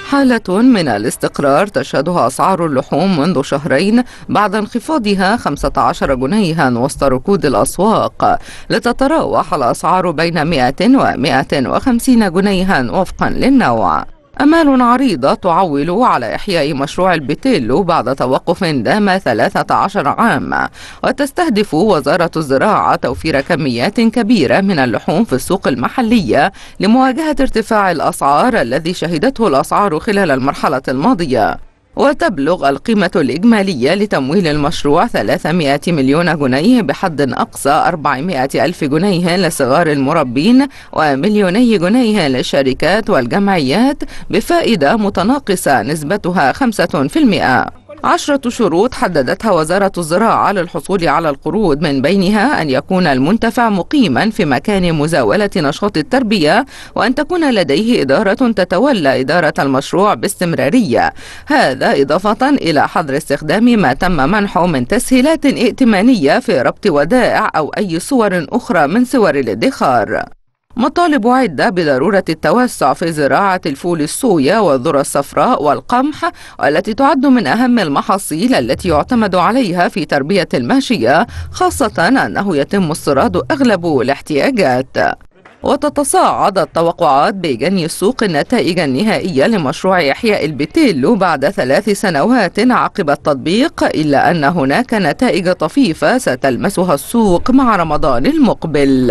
حالة من الاستقرار تشهدها أسعار اللحوم منذ شهرين بعد انخفاضها 15 جنيها وسط ركود الأسواق لتتراوح الأسعار بين 100 و 150 جنيها وفقا للنوع أمال عريضة تعول على إحياء مشروع البتيلو بعد توقف دام 13 عام وتستهدف وزارة الزراعة توفير كميات كبيرة من اللحوم في السوق المحلية لمواجهة ارتفاع الأسعار الذي شهدته الأسعار خلال المرحلة الماضية وتبلغ القيمة الإجمالية لتمويل المشروع 300 مليون جنيه بحد أقصى 400 ألف جنيه لصغار المربين ومليوني جنيه للشركات والجمعيات بفائدة متناقصة نسبتها 5% عشرة شروط حددتها وزارة الزراعة للحصول على القروض من بينها أن يكون المنتفع مقيما في مكان مزاولة نشاط التربية وأن تكون لديه إدارة تتولى إدارة المشروع باستمرارية هذا إضافة إلى حظر استخدام ما تم منحه من تسهيلات ائتمانية في ربط ودائع أو أي صور أخرى من صور الادخار مطالب عدة بضرورة التوسع في زراعة الفول الصويا والذرة الصفراء والقمح والتي تعد من أهم المحاصيل التي يعتمد عليها في تربية الماشية خاصة أنه يتم استيراد أغلب الاحتياجات وتتصاعد التوقعات بجني السوق النتائج النهائية لمشروع إحياء البتيلو بعد ثلاث سنوات عقب التطبيق إلا أن هناك نتائج طفيفة ستلمسها السوق مع رمضان المقبل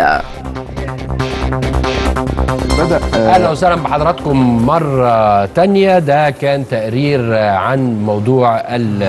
بدأ اهلا وسهلا بحضراتكم مره تانية ده كان تقرير عن موضوع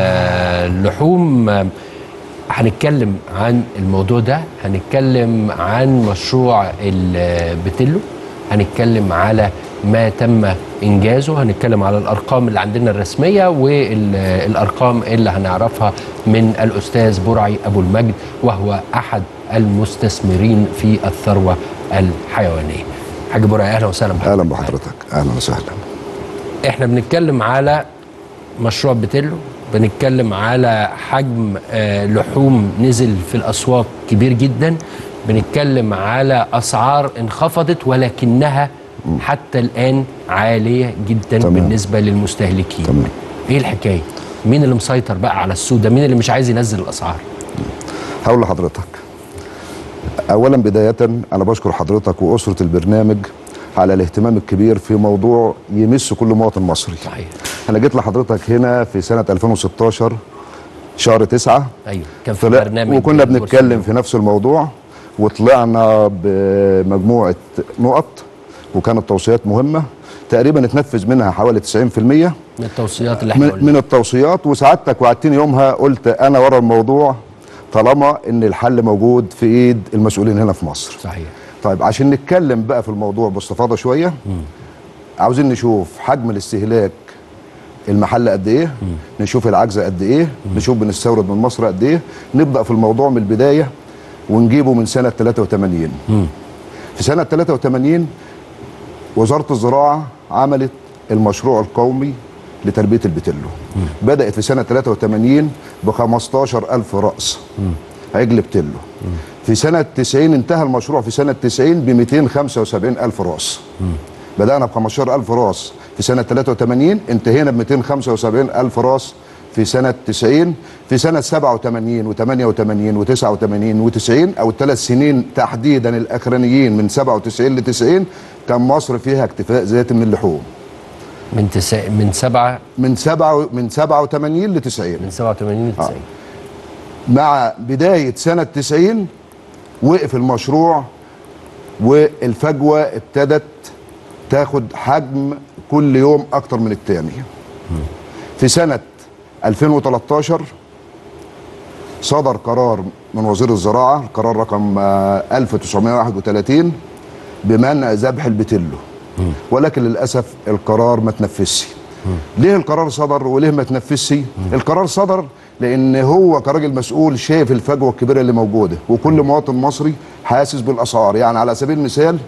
اللحوم هنتكلم عن الموضوع ده هنتكلم عن مشروع البتلو هنتكلم على ما تم انجازه هنتكلم على الارقام اللي عندنا الرسميه والارقام اللي هنعرفها من الاستاذ برعي ابو المجد وهو احد المستثمرين في الثروه الحيوانيه حاج برعي اهلا وسهلا بحضرتك اهلا بحضرتك اهلا وسهلا احنا بنتكلم على مشروع بتلو بنتكلم على حجم آه، لحوم نزل في الاسواق كبير جدا بنتكلم على اسعار انخفضت ولكنها حتى الان عاليه جدا تمام. بالنسبه للمستهلكين تمام. ايه الحكايه مين اللي مسيطر بقى على السوق ده مين اللي مش عايز ينزل الاسعار هقول لحضرتك اولا بدايه انا بشكر حضرتك واسره البرنامج على الاهتمام الكبير في موضوع يمس كل مواطن مصري صحيح انا جيت لحضرتك هنا في سنه 2016 شهر تسعة ايوه كان في طلع برنامج وكنا بورصة بنتكلم اليوم. في نفس الموضوع وطلعنا بمجموعه نقط وكانت توصيات مهمه تقريبا اتنفذ منها حوالي 90% من التوصيات اللي احنا من, قلنا من التوصيات وسعادتك وعدتني يومها قلت انا ورا الموضوع طالما ان الحل موجود في ايد المسؤولين هنا في مصر صحيح طيب عشان نتكلم بقى في الموضوع باستفاضه شويه عاوزين نشوف حجم الاستهلاك المحل قد ايه نشوف العجز قد ايه نشوف بنستورد من مصر قد ايه نبدا في الموضوع من البدايه ونجيبه من سنه 83 في سنه 83 وزاره الزراعه عملت المشروع القومي لتربيه البتلو بدات في سنه 83 ب 15000 راس عجل بتلو في سنه 90 انتهى المشروع في سنه 90 ب 275000 راس بدانا ب 15000 راس في سنه 83 انتهينا ب 275000 راس في سنه 90 في سنه 87 و88 و89 و90 او الثلاث سنين تحديدا الاخرانيين من 97 ل 90 كان مصر فيها اكتفاء ذاتي من اللحوم من تسا... من سبعة من 7 من 87 ل 90 من 87 ل 90 مع بداية سنة 90 وقف المشروع والفجوة ابتدت تاخد حجم كل يوم أكتر من التاني في سنة 2013 صدر قرار من وزير الزراعة القرار رقم آه، 1931 بمنع ذبح البتلو ولكن للأسف القرار ما تنفذش ليه القرار صدر وليه ما تنفذش القرار صدر لان هو كراجل مسؤول شايف الفجوه الكبيره اللي موجوده وكل مواطن مصري حاسس بالاسعار يعني على سبيل المثال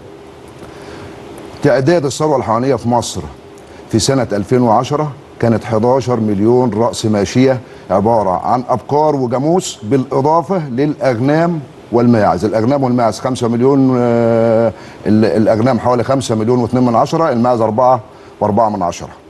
تعداد الثروه الحيوانيه في مصر في سنه 2010 كانت 11 مليون راس ماشيه عباره عن ابقار وجاموس بالاضافه للاغنام والماعز الاغنام والماعز 5 مليون آه، ال- الاغنام حوالي 5 مليون و2 من عشرة الماعز 4 و4 من عشرة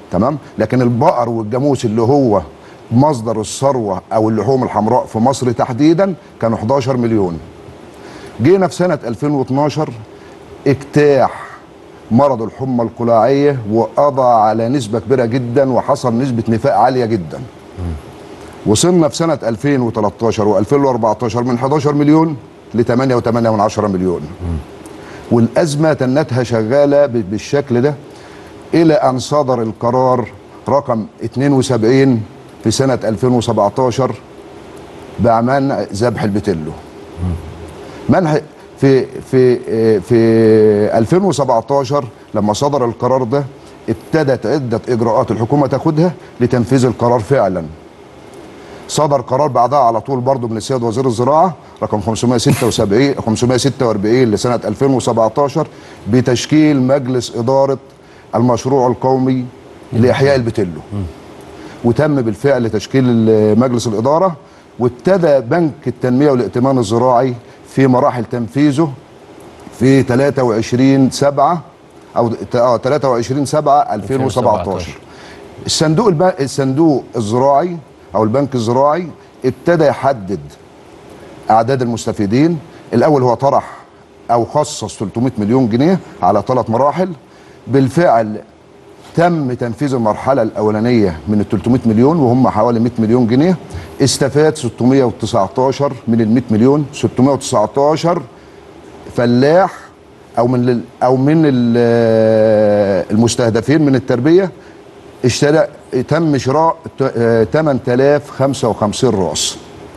تمام لكن البقر والجاموس اللي هو مصدر الثروه او اللحوم الحمراء في مصر تحديدا كانوا 11 مليون جينا في سنه 2012 اجتاح مرض الحمى القلاعيه وقضى على نسبه كبيره جدا وحصل نسبه نفاق عاليه جدا وصلنا في سنه 2013 و2014 من 11 مليون ل 8.8 مليون والازمه تنتها شغاله ب- بالشكل ده الى ان صدر القرار رقم 72 في سنه 2017 بمنع ذبح البتلو منع في في في 2017 لما صدر القرار ده ابتدت عده اجراءات الحكومه تاخدها لتنفيذ القرار فعلا صدر قرار بعدها على طول برضه من السيد وزير الزراعه رقم 576 546 لسنه 2017 بتشكيل مجلس اداره المشروع القومي لاحياء البتلو وتم بالفعل تشكيل مجلس الاداره وابتدى بنك التنميه والائتمان الزراعي في مراحل تنفيذه في 23 7 او اه 23 7 2017 الصندوق الب... الصندوق الزراعي او البنك الزراعي ابتدى يحدد اعداد المستفيدين الاول هو طرح او خصص 300 مليون جنيه على ثلاث مراحل بالفعل تم تنفيذ المرحله الاولانيه من ال 300 مليون وهم حوالي 100 مليون جنيه استفاد 619 من ال 100 مليون 619 فلاح او من ال- او من ال- المستهدفين من التربيه اشترى تم شراء ت- آه، 8055 راس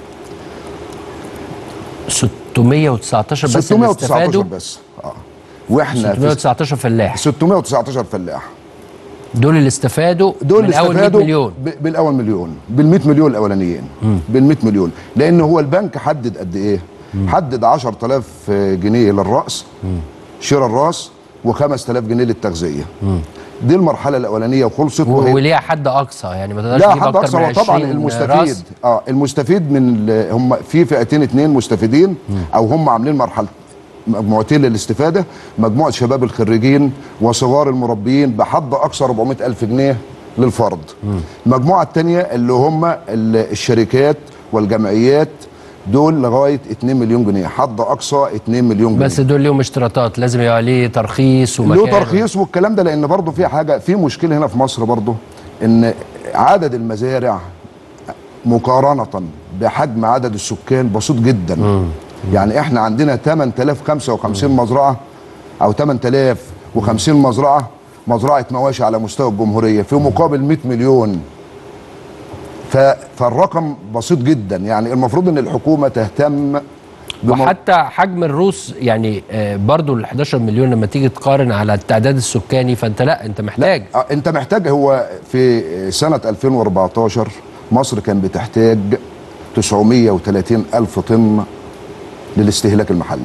619 بس اللي 619 استفادوا بس اه واحنا في 619 فلاح 619 فلاح دول اللي استفادوا دول من اول 100 استفادوا مليون ب- بالاول مليون بال 100 مليون الاولانيين بال 100 مليون لان هو البنك حدد قد ايه؟ حدد 10000 جنيه للراس شراء الراس و5000 جنيه للتغذيه دي المرحله الاولانيه وخلصت و- وهي- وليها حد اقصى يعني ما تقدرش لا تجيب حد اكتر اقصى من هو 20 طبعا المستفيد راس اه المستفيد من ال- هم في فئتين اتنين مستفيدين او هم عاملين مرحله مجموعتين للاستفاده مجموعه شباب الخريجين وصغار المربيين بحد اقصى 400 الف جنيه للفرد المجموعه الثانيه اللي هم ال- الشركات والجمعيات دول لغايه 2 مليون جنيه حد اقصى 2 مليون جنيه بس دول ليهم اشتراطات لازم يبقى عليه ترخيص ومكان له ترخيص والكلام ده لان برضه في حاجه في مشكله هنا في مصر برضه ان عدد المزارع مقارنه بحجم عدد السكان بسيط جدا يعني احنا عندنا 8055 مزرعه او 8050 مزرعه مزرعه مواشي على مستوى الجمهوريه في مقابل 100 مليون ف... فالرقم بسيط جدا يعني المفروض ان الحكومه تهتم بمو- وحتى حجم الروس يعني آه، برضو ال 11 مليون لما تيجي تقارن على التعداد السكاني فانت لا انت محتاج آه، انت محتاج هو في سنة 2014 مصر كان بتحتاج 930 ألف طن للاستهلاك المحلي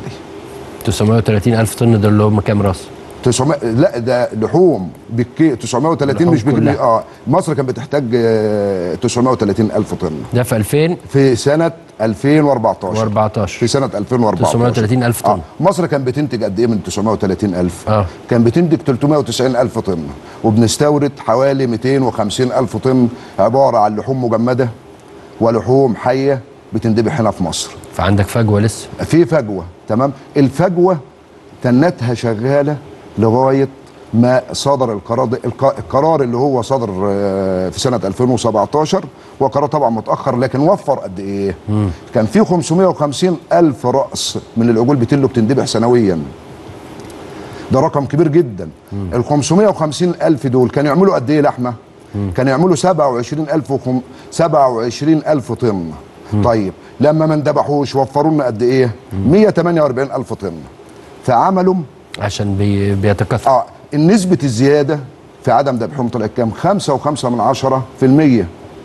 930 الف طن دول اللي هم كام راس 900 لا ده لحوم بالكي 930 لحوم مش بالكي كلها. اه مصر كانت بتحتاج آه، 930 ألف طن ده في 2000 في سنة 2014 و14 في سنة 2014 930 ألف طن. آه. مصر كان بتنتج قد ايه من 930 ألف آه. كان بتنتج 390 ألف طن وبنستورد حوالي 250 ألف طن عبارة عن لحوم مجمدة ولحوم حية بتندبح هنا في مصر فعندك فجوه لسه في فجوة تمام الفجوة تنتها شغالة لغاية ما صدر القرار ده الق- القرار اللي هو صدر آه، في سنة 2017 هو قرار طبعا متأخر لكن وفر قد ايه كان في 550 ألف رأس من العجول بتلو بتندبح سنويا ده رقم كبير جدا ال 550 ألف دول كانوا يعملوا قد ايه لحمة كانوا يعملوا 27 ألف وخم... 27 ألف طن طيب لما ما اندبحوش وفروا لنا قد ايه 148 ألف طن فعملوا عشان بي بيتكاثر اه النسبة الزيادة في عدم ذبحهم طلعت كام؟ خمسة وخمسة من عشرة في المية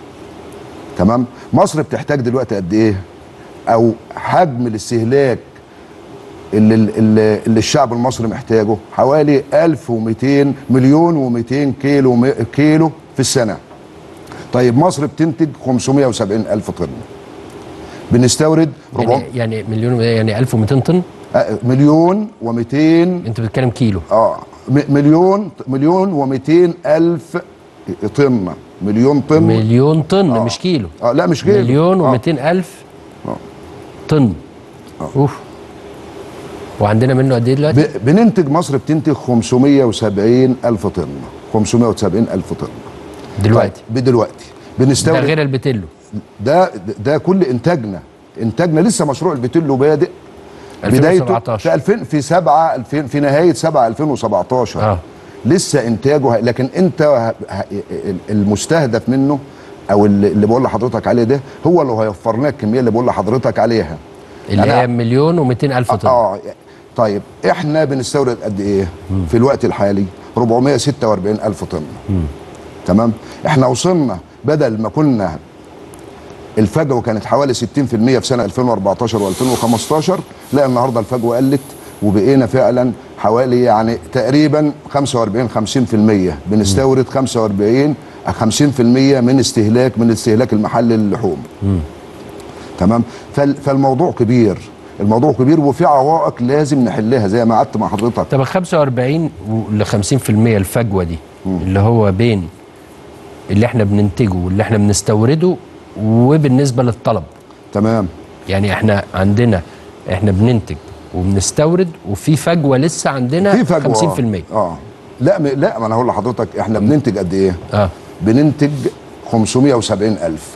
تمام؟ مصر بتحتاج دلوقتي قد ايه؟ أو حجم الاستهلاك اللي, اللي, اللي الشعب المصري محتاجه حوالي 1200 مليون و200 كيلو م- كيلو في السنة طيب مصر بتنتج 570 ألف طن بنستورد ربع يعني يعني مليون يعني 1200 طن آه، مليون و200 انت بتتكلم كيلو اه م- مليون مليون و200 الف طن مليون طن مليون طن آه. مش كيلو اه لا مش كده مليون آه. و200 الف آه. طن اوف وعندنا منه قد ايه دلوقتي؟ ب- بننتج مصر بتنتج 570 الف طن 570 الف طن دلوقتي طيب بدلوقتي ده بنستورد غير البتلو ده ده كل انتاجنا انتاجنا لسه مشروع البتلو بادئ بدايته 2017. في 2000 في 7 2000 في نهايه 7 2017 آه. لسه انتاجه ه- لكن انت ه- ه- المستهدف منه او اللي اللي بقول لحضرتك عليه ده هو اللي هيوفر لنا الكميه اللي بقول لحضرتك عليها اللي أنا- هي مليون و200 الف طن اه طيب احنا بنستورد قد ايه في الوقت الحالي 446 الف طن تمام احنا وصلنا بدل ما كنا الفجوه كانت حوالي 60% في سنه 2014 و2015 لا النهارده الفجوه قلت وبقينا فعلا حوالي يعني تقريبا 45 50% بنستورد 45 50% من استهلاك من استهلاك المحل للحوم تمام فال- فالموضوع كبير الموضوع كبير وفي عوائق لازم نحلها زي ما قعدت مع حضرتك طب ال 45 ل 50% الفجوه دي اللي هو بين اللي احنا بننتجه واللي احنا بنستورده وبالنسبه للطلب تمام يعني احنا عندنا احنا بننتج وبنستورد وفي فجوه لسه عندنا في فجوه 50% اه, آه. لا م... لا ما انا هقول لحضرتك احنا بننتج قد ايه اه بننتج 570 الف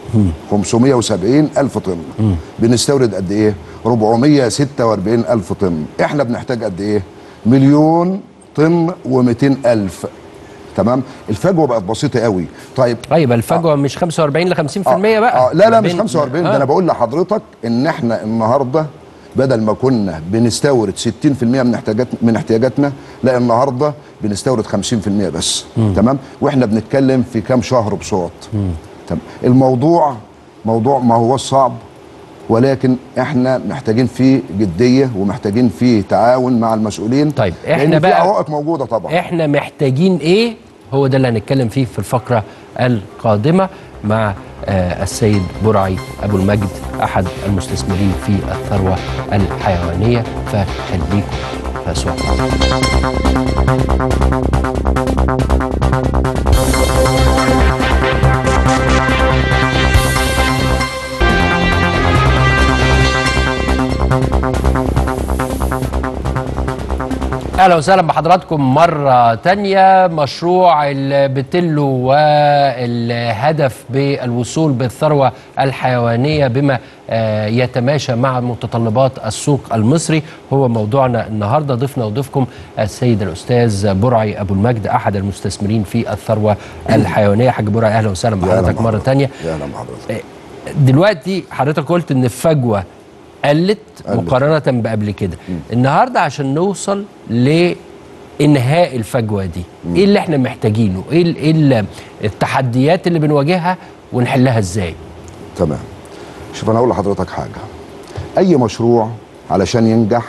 570 الف طن بنستورد قد ايه 446 الف طن احنا بنحتاج قد ايه مليون طن و200 الف تمام الفجوه بقت بسيطه قوي طيب طيب الفجوه مش 45 ل 50% بقى آه لا لا ما مش بين- 45 آه. ده انا بقول لحضرتك ان احنا النهارده بدل ما كنا بنستورد 60% من احتياجات من احتياجاتنا لا النهارده بنستورد 50% بس تمام واحنا بنتكلم في كام شهر بصوت تمام الموضوع موضوع ما هو صعب ولكن احنا محتاجين فيه جديه ومحتاجين فيه تعاون مع المسؤولين طيب، لأن إحنا في بقى- عوائق موجوده طبعا احنا محتاجين ايه هو ده اللي هنتكلم فيه في الفقره القادمه مع آه السيد برعي ابو المجد احد المستثمرين في الثروه الحيوانيه فخليكم فسوا اهلا وسهلا بحضراتكم مرة تانية مشروع البتلو والهدف بالوصول بالثروة الحيوانية بما آه، يتماشى مع متطلبات السوق المصري هو موضوعنا النهاردة ضيفنا وضيفكم السيد الأستاذ برعي أبو المجد أحد المستثمرين في الثروة الحيوانية حاج برعي أهلا وسهلا يا أهلا بحضرتك مرة بحضرتك. تانية يا اهلا بحضرتك دلوقتي حضرتك قلت ان الفجوه قلت قلت. مقارنه بقبل كده النهارده عشان نوصل لانهاء الفجوه دي ايه اللي احنا محتاجينه ايه ال- ايه ال- التحديات اللي بنواجهها ونحلها ازاي تمام شوف انا اقول لحضرتك حاجه اي مشروع علشان ينجح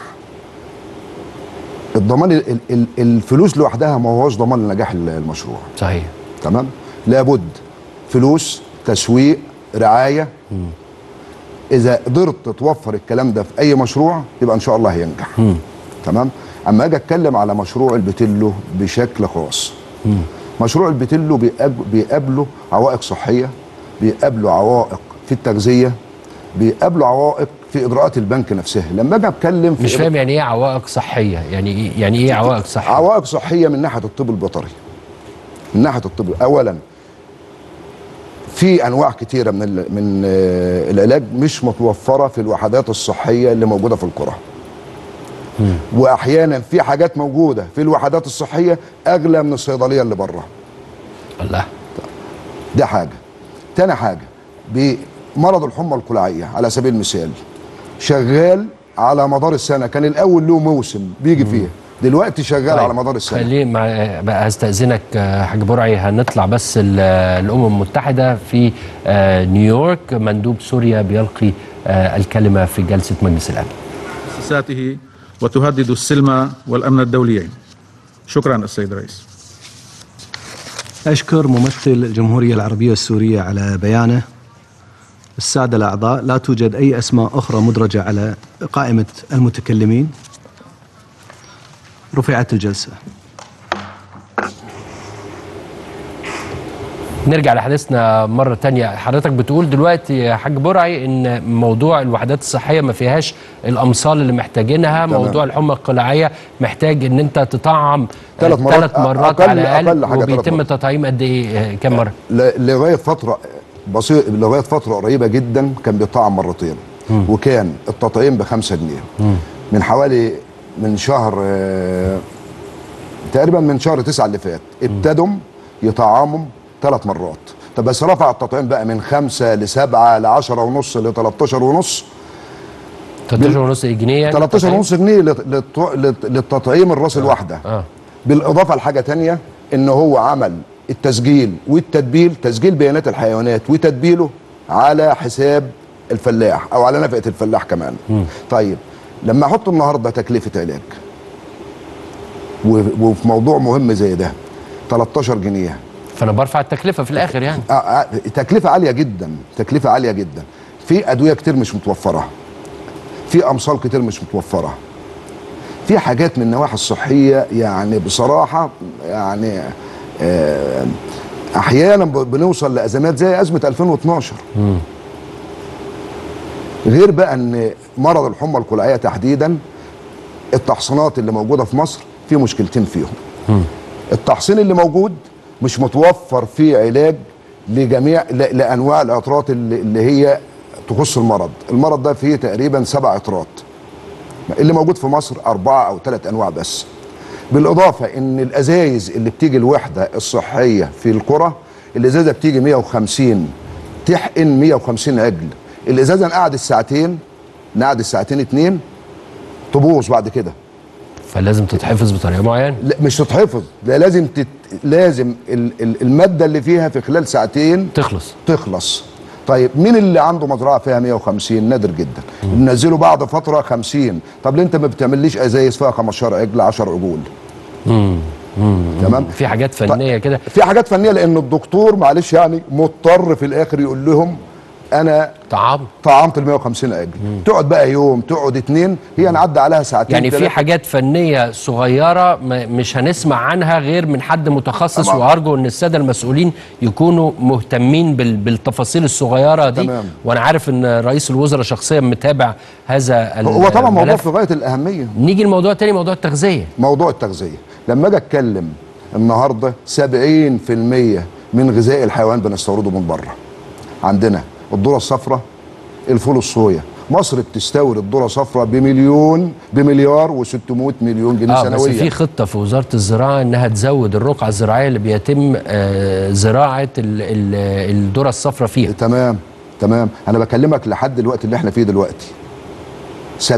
الضمان ال- ال- الفلوس لوحدها ما هوش ضمان لنجاح ال- المشروع صحيح تمام لابد فلوس تسويق رعايه اذا قدرت توفر الكلام ده في اي مشروع يبقى ان شاء الله هينجح تمام اما اجي اتكلم على مشروع البتلو بشكل خاص مشروع البتلو بيقاب- بيقابله عوائق صحيه بيقابله عوائق في التغذيه بيقابله عوائق في اجراءات البنك نفسها لما اجي اتكلم في مش فاهم يعني ايه عوائق صحيه يعني ايه يعني ايه عوائق صحيه عوائق صحيه من ناحيه الطب البيطري من ناحيه الطب اولا في انواع كتيره من ال- من آه، العلاج مش متوفره في الوحدات الصحيه اللي موجوده في القرى واحيانا في حاجات موجوده في الوحدات الصحيه اغلى من الصيدليه اللي بره الله ده حاجه تاني حاجه بمرض الحمى القلعيه على سبيل المثال شغال على مدار السنه كان الاول له موسم بيجي فيه دلوقتي شغال طيب، على مدار السنه خليه مع بقى هستأذنك آه، حاج برعي هنطلع بس ال- الأمم المتحدة في آه، نيويورك مندوب سوريا بيلقي آه، الكلمة في جلسة مجلس الأمن مؤسساته وتهدد السلم والأمن الدوليين شكرا السيد الرئيس أشكر ممثل الجمهورية العربية السورية على بيانه السادة الأعضاء لا توجد أي أسماء أخرى مدرجة على قائمة المتكلمين رفعت الجلسة نرجع لحديثنا مرة تانية حضرتك بتقول دلوقتي يا حاج برعي ان موضوع الوحدات الصحية ما فيهاش الامصال اللي محتاجينها تمام. موضوع الحمى القلاعية محتاج ان انت تطعم ثلاث مرات- ثلاث مرات أقل- على الاقل أقل حاجة ثلاث وبيتم مرات. تطعيم قد ايه آه، كم مرة ل- لغايه فتره بسيط لغايه فتره قريبه جدا كان بيطعم مرتين وكان التطعيم ب 5 جنيه من حوالي من شهر آه، تقريبا من شهر تسعة اللي فات ابتدوا يطعموا ثلاث مرات طب بس رفع التطعيم بقى من خمسة لسبعة لعشرة ونص ل 13 ونص 13 ونص جنيه يعني 13 تطعيم؟ ونص جنيه للت- للت- للت- للتطعيم الراس الواحدة اه بالاضافه لحاجه تانية ان هو عمل التسجيل والتدبيل تسجيل بيانات الحيوانات وتدبيله على حساب الفلاح او على نفقه الفلاح كمان طيب لما احط النهارده تكلفه علاج و- وفي موضوع مهم زي ده 13 جنيه فانا برفع التكلفة في الاخر يعني آه، آه، تكلفه عاليه جدا تكلفه عاليه جدا في ادويه كتير مش متوفره في امصال كتير مش متوفره في حاجات من النواحي الصحيه يعني بصراحه يعني آه، احيانا ب- بنوصل لازمات زي ازمه 2012 غير بقى ان مرض الحمى القلعيه تحديدا التحصينات اللي موجوده في مصر في مشكلتين فيهم التحصين اللي موجود مش متوفر فيه علاج لجميع ل- لانواع العطرات اللي, اللي هي تخص المرض المرض ده فيه تقريبا سبع عطرات اللي موجود في مصر أربعة أو ثلاث أنواع بس بالإضافة إن الأزايز اللي بتيجي الوحدة الصحية في القرى الإزازة بتيجي 150 تحقن 150 عجل الإزازة نقعد الساعتين نقعد الساعتين اتنين تبوظ بعد كده فلازم تتحفظ بطريقة معينة لا مش تتحفظ ده لازم تت... لازم ال... ال- المادة اللي فيها في خلال ساعتين تخلص تخلص طيب مين اللي عنده مزرعه فيها 150 نادر جدا ننزله بعد فتره 50 طب ليه انت ما بتعمليش ازايز فيها 15 عجل 10 عجول تمام في حاجات فنية كده في حاجات فنيه لان الدكتور معلش يعني مضطر في الاخر يقول لهم انا طعام طعمت ال 150 عجل تقعد بقى يوم تقعد اتنين هي نعدي عليها ساعتين يعني في تلاتة. حاجات فنية صغيرة ما- مش هنسمع عنها غير من حد متخصص طبعا. وأرجو أن السادة المسؤولين يكونوا مهتمين بال- بالتفاصيل الصغيرة دي تمام. وأنا عارف أن رئيس الوزراء شخصيا متابع هذا هو طبعا موضوع الملف. في غايه الاهميه نيجي لموضوع تاني موضوع التغذية موضوع التغذيه لما اجي اتكلم النهارده 70% من غذاء الحيوان بنستورده من بره عندنا الذره الصفراء الفول الصويا مصر بتستورد ذره صفراء بمليون بمليار و600 مليون جنيه اه بس سنويا في خطة في وزارة الزراعة انها تزود الرقعة الزراعية اللي بيتم آه زراعة ال- ال- الذرة الصفراء فيها تمام تمام انا بكلمك لحد الوقت اللي احنا فيه دلوقتي 70%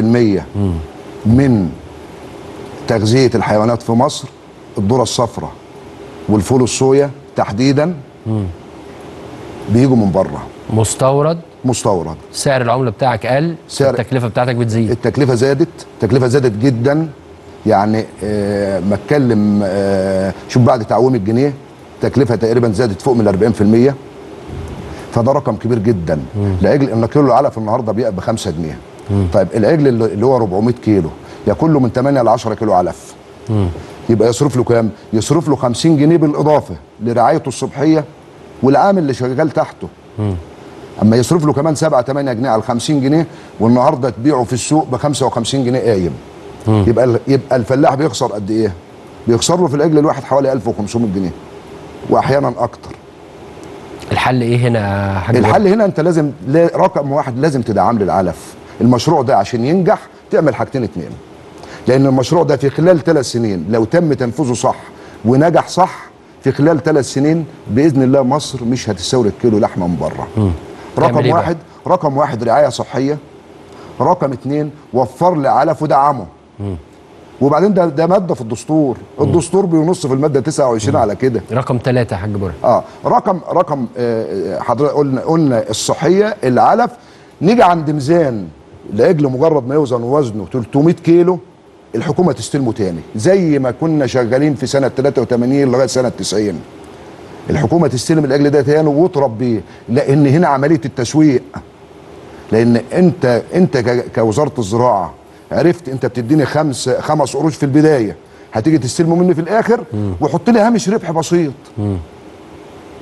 من تغذيه الحيوانات في مصر الذره الصفراء والفول الصويا تحديدا بيجوا من بره مستورد مستورد سعر العملة بتاعك قل سعر- التكلفة بتاعتك بتزيد التكلفه زادت التكلفه زادت جدا يعني آه ما اتكلم آه شوف بعد تعويم الجنيه التكلفه تقريبا زادت فوق من 40% فده رقم كبير جدا العجل ان كيلو العلف النهارده بيبقى ب 5 جنيه طيب العجل اللي اللي هو 400 كيلو ياكل له من 8 ل 10 كيلو علف يبقى يصرف له كام؟ يصرف له 50 جنيه بالاضافه لرعايته الصبحيه والعامل اللي شغال تحته اما يصرف له كمان 7 8 جنيه على ال 50 جنيه والنهارده تبيعه في السوق ب 55 جنيه قايم يبقى ال- يبقى الفلاح بيخسر قد ايه؟ بيخسر له في العجل الواحد حوالي 1500 جنيه واحيانا اكتر الحل ايه هنا يا حاج الحل هنا انت لازم لا- رقم واحد لازم تدعم لي العلف المشروع ده عشان ينجح تعمل حاجتين اتنين لان المشروع ده في خلال ثلاث سنين لو تم تنفيذه صح ونجح صح في خلال ثلاث سنين باذن الله مصر مش هتستورد كيلو لحمه من بره تعمل رقم إيه بقى؟ واحد رقم واحد رعايه صحيه رقم اتنين وفر لي علف ودعمه وبعدين ده ده ماده في الدستور الدستور بينص في الماده 29 على كده رقم ثلاثة يا حاج برهان اه رقم رقم آه، حضرتك قلنا قلنا الصحيه العلف نيجي عند ميزان العجل مجرد ما يوزن وزنه 300 كيلو الحكومه تستلمه تاني زي ما كنا شغالين في سنه 83 لغايه سنه 90 الحكومه تستلم العجل ده تاني وتربيه لان هنا عمليه التسويق لان انت انت ك- كوزاره الزراعه عرفت انت بتديني خمس خمس قروش في البدايه هتيجي تستلمه مني في الاخر وحط لي هامش ربح بسيط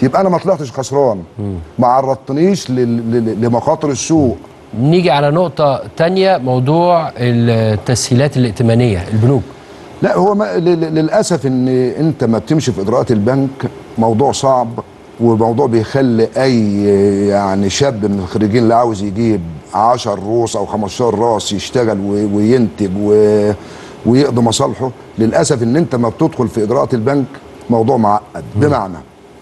يبقى انا ما طلعتش خسران ما عرضتنيش لل- لل- لمخاطر السوق نيجي على نقطة تانية موضوع التسهيلات الائتمانية البنوك لا هو ما ل- ل- للاسف ان انت ما بتمشي في اجراءات البنك موضوع صعب وموضوع بيخلي اي يعني شاب من الخريجين اللي عاوز يجيب 10 روس او 15 راس يشتغل و- وينتج و- ويقضي مصالحه للاسف ان انت ما بتدخل في اجراءات البنك موضوع معقد بمعنى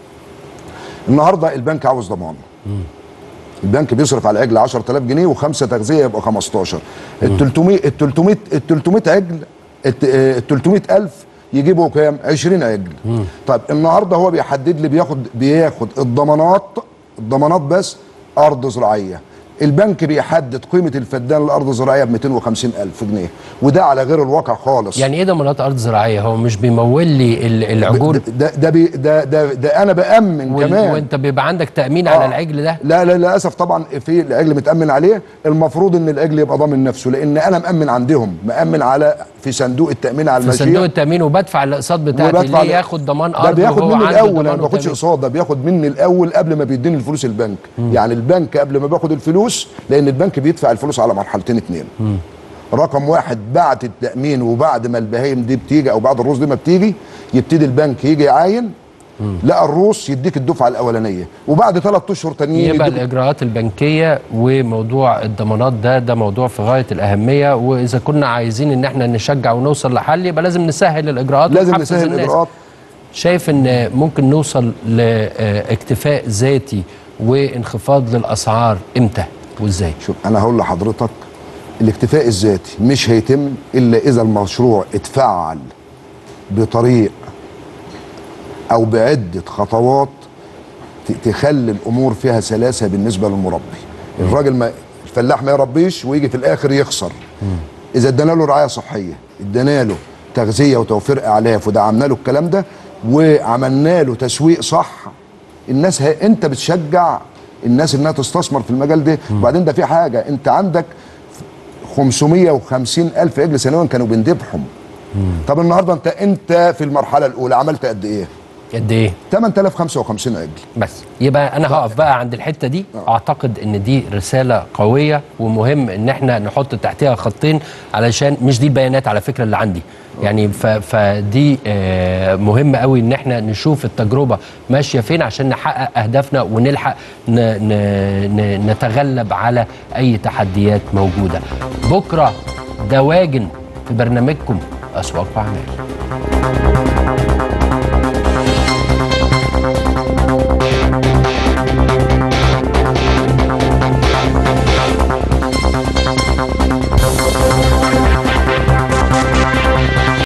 النهارده البنك عاوز ضمان البنك بيصرف على العجل 10000 جنيه وخمسه تغذيه يبقى 15 ال 300 ال 300 ال 300 عجل ال 300000 يجيبوا كام 20 عجل طيب النهارده هو بيحدد لي بياخد بياخد الضمانات الضمانات بس ارض زراعيه البنك بيحدد قيمه الفدان الارض الزراعيه ب 250000 جنيه وده على غير الواقع خالص يعني ايه ضمانات ارض زراعيه هو مش بيمول لي ال- العجول ده ده بي ده ده, ده انا بامن وال- كمان وانت بيبقى عندك تامين على آه. العجل ده لا لا للاسف طبعا في العجل متامن عليه المفروض ان العجل يبقى ضامن نفسه لان انا مامن عندهم مامن على في صندوق التامين على في الماشيه صندوق التامين وبدفع الاقساط بتاعتي وبدفع- ليه ياخد ضمان ده ارض بياخد وهو مني عنده الاول انا ضمان ما باخدش وتأمين؟ اقساط ده بياخد مني الاول قبل ما بيديني الفلوس البنك يعني البنك قبل ما باخد الفلوس لان البنك بيدفع الفلوس على مرحلتين اتنين رقم واحد بعد التامين وبعد ما البهايم دي بتيجي او بعد الروس دي ما بتيجي يبتدي البنك يجي يعاين لقى الروس يديك الدفعه الاولانيه وبعد ثلاث اشهر تانيين يبقى يديك الاجراءات البنكيه وموضوع الضمانات ده ده موضوع في غايه الاهميه واذا كنا عايزين ان احنا نشجع ونوصل لحل يبقى لازم نسهل الاجراءات لازم ونحفز نسهل الناس. الاجراءات شايف ان ممكن نوصل لاكتفاء ذاتي وانخفاض للاسعار امتى وازاي شوف انا هقول لحضرتك الاكتفاء الذاتي مش هيتم الا اذا المشروع اتفعل بطريق او بعده خطوات ت- تخلي الامور فيها سلاسه بالنسبه للمربي الراجل ما الفلاح ما يربيش ويجي في الاخر يخسر اذا ادينا له رعايه صحيه ادينا له تغذيه وتوفير اعلاف ودعمنا له الكلام ده وعملنا له تسويق صح الناس ه... انت بتشجع الناس انها تستثمر في المجال ده وبعدين ده في حاجه انت عندك 550 الف عجل سنويا كانوا بنذبحهم طب النهارده انت انت في المرحله الاولى عملت قد ايه قد ايه 8055 عجل بس يبقى انا هقف بقى عند الحته دي اعتقد ان دي رساله قويه ومهم ان احنا نحط تحتها خطين علشان مش دي البيانات على فكره اللي عندي يعني ف- فدي آه، مهم قوي ان احنا نشوف التجربه ماشيه فين عشان نحقق اهدافنا ونلحق ن- ن- ن- نتغلب على اي تحديات موجوده بكره دواجن في برنامجكم اسواق واعمال